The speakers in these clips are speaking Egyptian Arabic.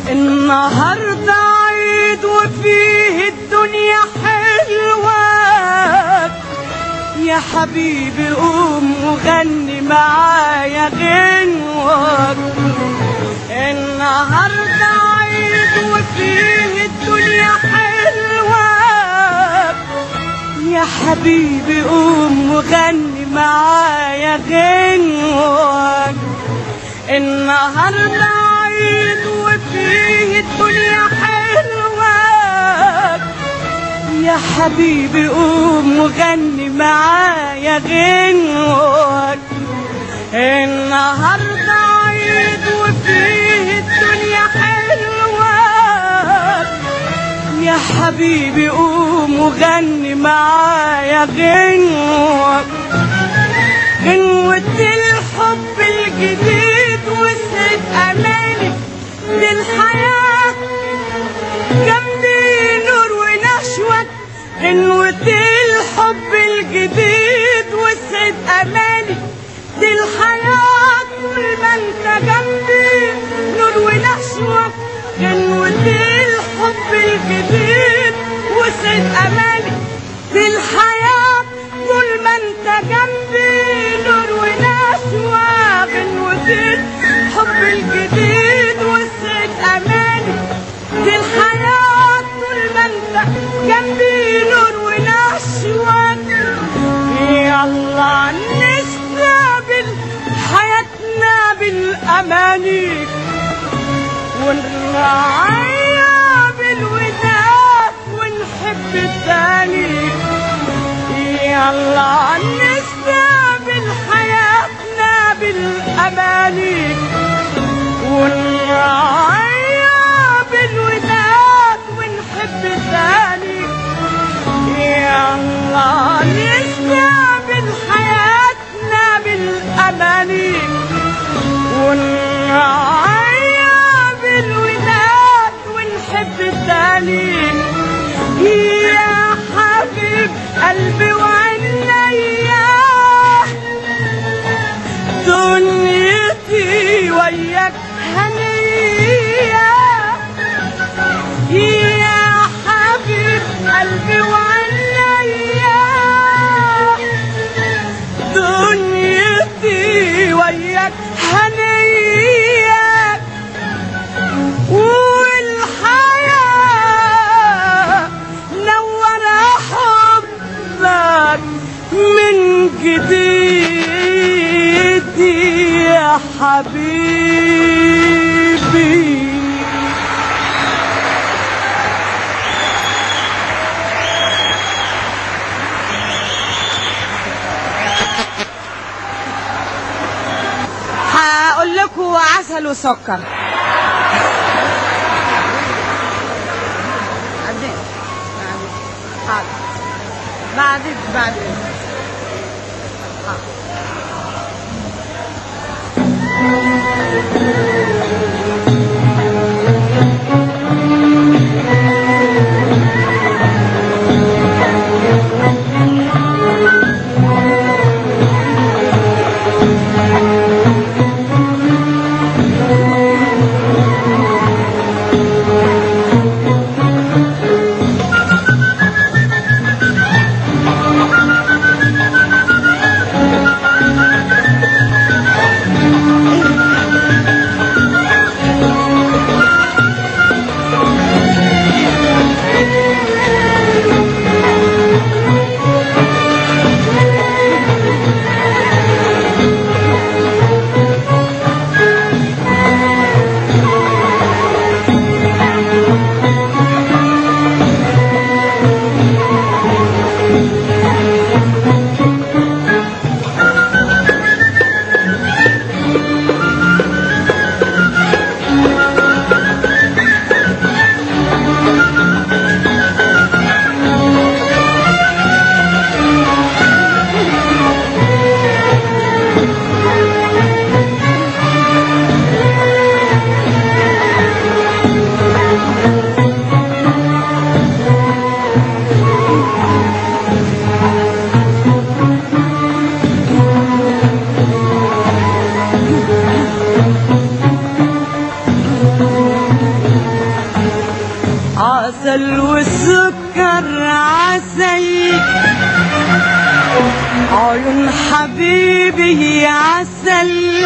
النهاردة عيد وفيه الدنيا حلوة يا حبيبي قوم وغني معايا غنوة النهاردة عيد وفيه الدنيا حلوة يا حبيبي قوم وغني معايا غنوة النهاردة عيد وفيه الدنيا حلوة يا حبيبي قوم وغني معايا غنوة النهاردة عيد وفيه الدنيا حلوة يا حبيبي قوم وغني معايا غنوة غنوة الحب الجديد وسعد أماني للحياة جنبي نور ونشوة غنوة الحب الجديد وسعد أماني للحياة طول ما انت جنبي نور ونشوة غنوة الحب الجديد وسعد أماني للحياة طول ما انت جنبي نور ونشوة غنوة الحب الجديد وسعد أماني للحياة طول ما انت جنبي نور ونشوة يلا نستقبل حياتنا بالأماني ونرعيها بالوداد ونحب التاني يلا نستقبل حياتنا بالأماني ونرعيها بالوداد ونحب التاني يلا نستقبل حياتنا بالأماني ونرعيها بالوداد ونحب التاني يا حبيب قلبي وعينيا دنيتي وياك هنية يا حبيب قلبي وعينيا دنيتي وياك هنية والحياة نور حبك من جديد يا حبيبي هقول لكم عسل وسكر بعدين بعدين حاضر بعدين بعدين حاضر. عسل والسكر عسل عيون حبيبي عسل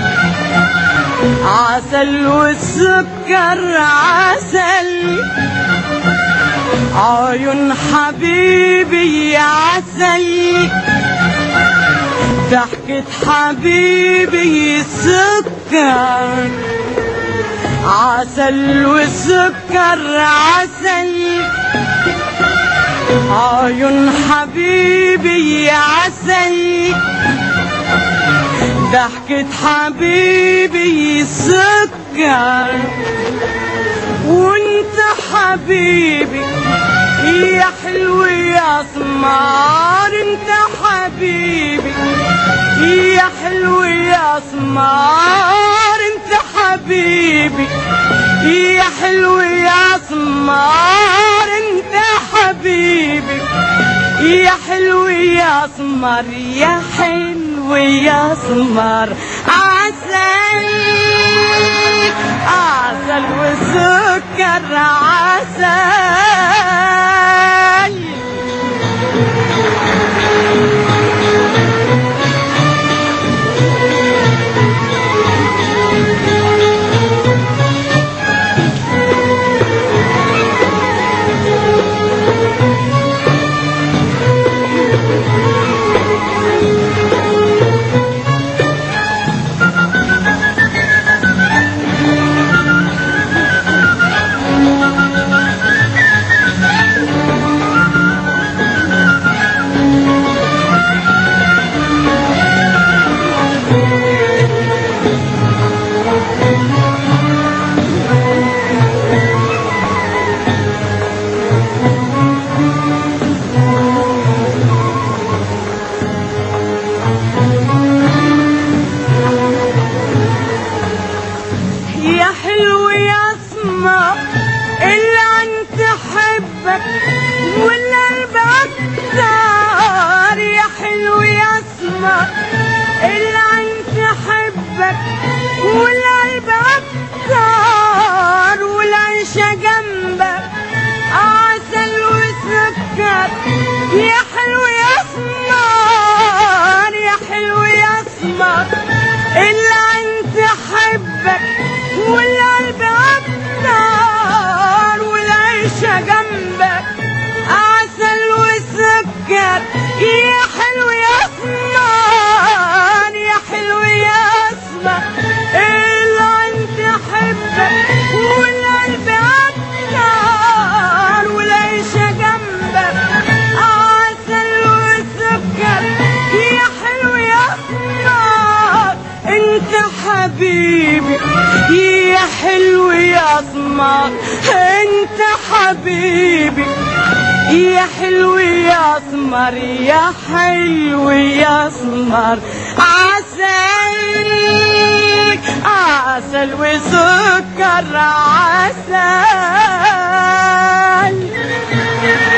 عسل والسكر عسل عيون حبيبي عسل ضحكة حبيبي سكر عسل والسكر عسل عيون حبيبي عسل ضحكة حبيبي سكر وانت حبيبي يا حلو يا سمار انت حبيبي يا حلو يا سمار انت حبيبي يا حلو يا سمار انت حبيبي يا حلو يا سمر يا حلو يا سمر عسل عسل وسكر عسل يا حلو يا اسمر اللي انت حبك والقلب اكتر يا حلو يا اسمر اللي انت حبك والقلب اكتر والعيشة جنبك عسل وسكر يا حلو يا اسمر يا حلو يا اسمر اللي انت حبك والقلب اكتر والعيشة جنبك عسل وسكر يا حلو يا اسمر يا حلو يا اسمر اللي انت حبك والقلب اكتر والعيشة جنبك عسل وسكر يا حلو يا اسمر انت حبيبي يا حلو يا اسمر انت حبيبي يا حلو يا اسمر يا حلو يا اسمر عسل عسل وسكر عسل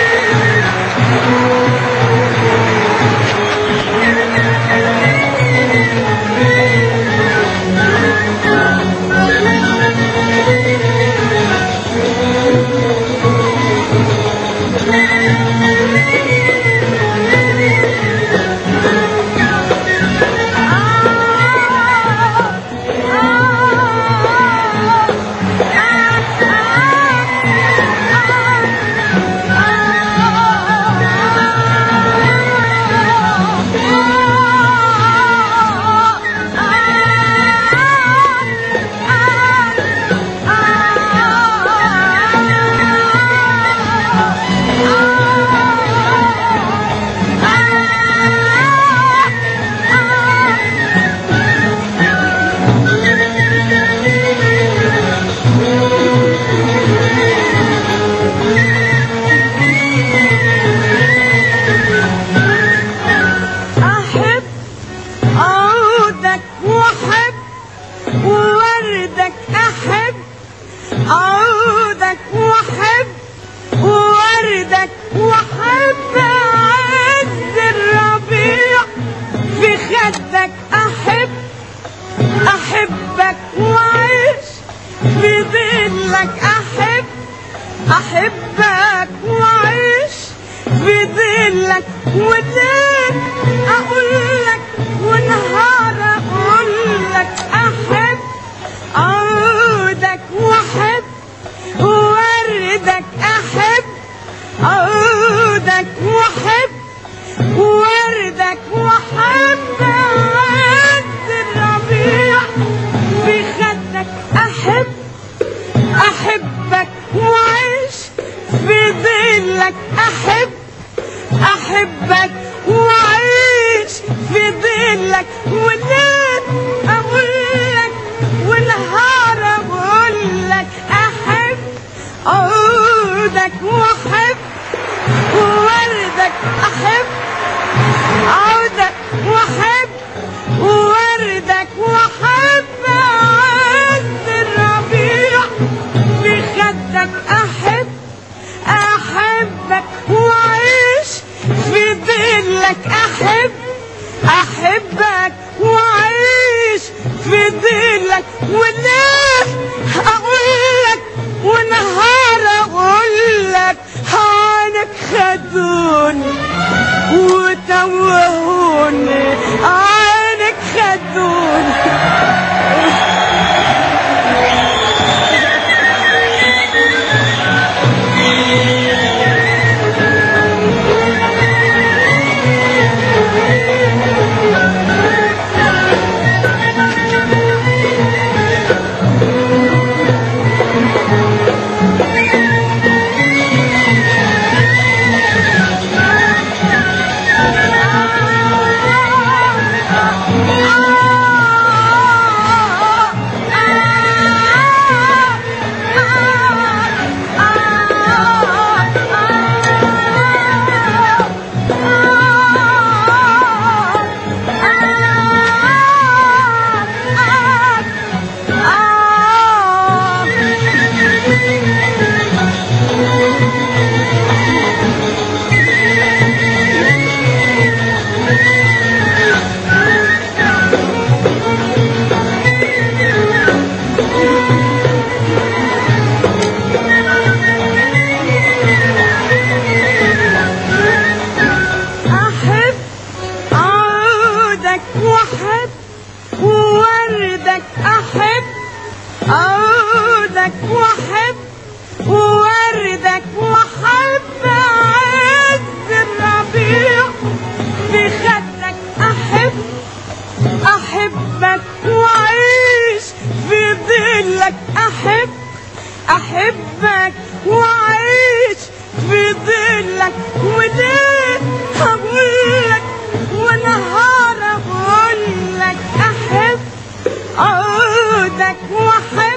أحب عودك وأحب ووردك أحب عودك وأحب ووردك وأحب عز الربيع في خدك أحب أحبك وأعيش في ظلك أحب احبك واعيش في ظلك وليل اقول لك ونهار اقول لك احب عودك واحب وردك احب عودك واحب وردك واحب عز الربيع في خدك احب احبك واعيش في ظلك احب احبك واعيش في ظلك وليل اقول لك ونهار اقول لك احب عودك واحب ووردك احب عودك واحب ووردك واحب عز الربيع في خدك احب احبك واعيش في ظلك احب احبك واعيش في ظلك وليه اقول لك ونهار اقول لك عنك خدوني وتوهوني عنك خدوني احب عودك واحب ووردك احب عودك واحب ووردك واحب عز الربيع في خدك احب احبك واعيش في ظلك احب احبك واعيش في ظلك وليه اقول لك ونهار اقول لك احب عودك واحب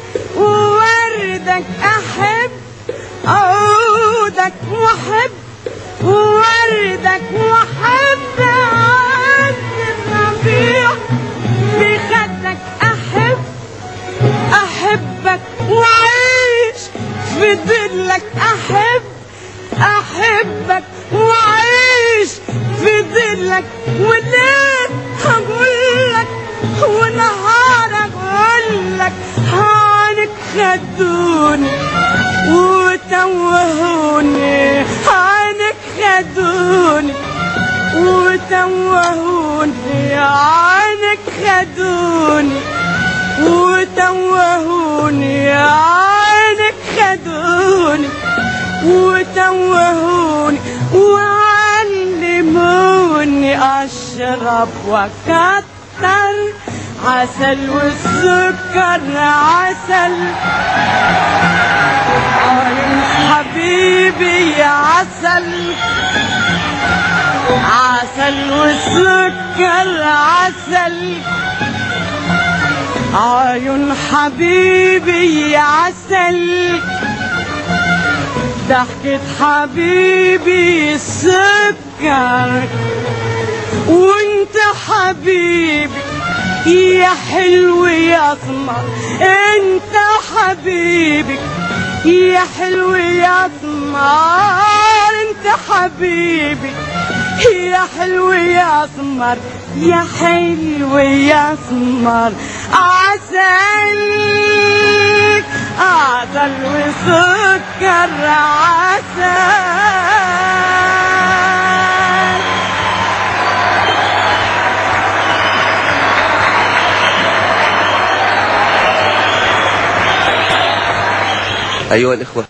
ووردك احب عودك واحب ووردك واحب عز الربيع في خدك احب احبك واعيش في ظلك احب احبك واعيش في ظلك وليه اقول لك ونهار اقول لك عنك خدوني وتوهوني عنك خدوني وتوهوني عنك خدوني وتوهوني عنك خدوني وتوهوني وعلموني اشرب وكتر عسل والسكر عسل عين حبيبي يا عسل عسل والسكر عسل عيون حبيبي يا عسل ضحكة حبيبي السكر وانت حبيبي يا حلو يا اسمر انت حبيبي يا حلو يا اسمر انت حبيبي يا حلو يا اسمر يا حلو يا اسمر عسل عسل وسكر عسل أيها الإخوة